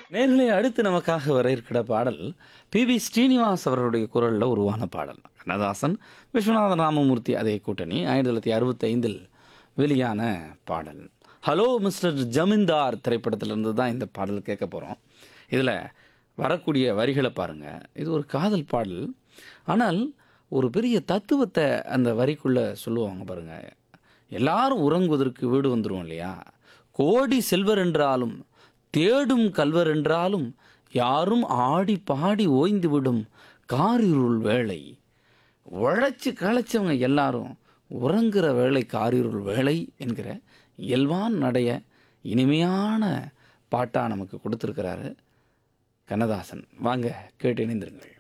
நேர்களே அடுத்து நமக்காக வர இருக்கிற பாடல் பி வி ஸ்ரீனிவாஸ் அவர்களுடைய குரலில் உருவான பாடல் கண்ணதாசன் விஸ்வநாத ராமமூர்த்தி அதே கூட்டணி ஆயிரத்தி தொள்ளாயிரத்தி அறுபத்தைந்தில் வெளியான பாடல் ஹலோ மிஸ்டர் ஜமீன்தார் திரைப்படத்திலிருந்து தான் இந்த பாடல் கேட்க போகிறோம் இதில் வரக்கூடிய வரிகளை பாருங்கள் இது ஒரு காதல் பாடல் ஆனால் ஒரு பெரிய தத்துவத்தை அந்த வரிக்குள்ளே சொல்லுவாங்க பாருங்கள் எல்லாரும் உறங்குவதற்கு வீடு வந்துடும் இல்லையா கோடி செல்வர் என்றாலும் தேடும் கல்வர் என்றாலும் யாரும் ஆடி பாடி ஓய்ந்து விடும் காரிருள் வேளை உழைச்சி களைச்சவங்க எல்லாரும் உறங்குற வேளை காரிருள் வேளை என்கிற இயல்பான் நடைய இனிமையான பாட்டாக நமக்கு கொடுத்துருக்கிறாரு கண்ணதாசன் வாங்க கேட்டு இணைந்திருங்கள்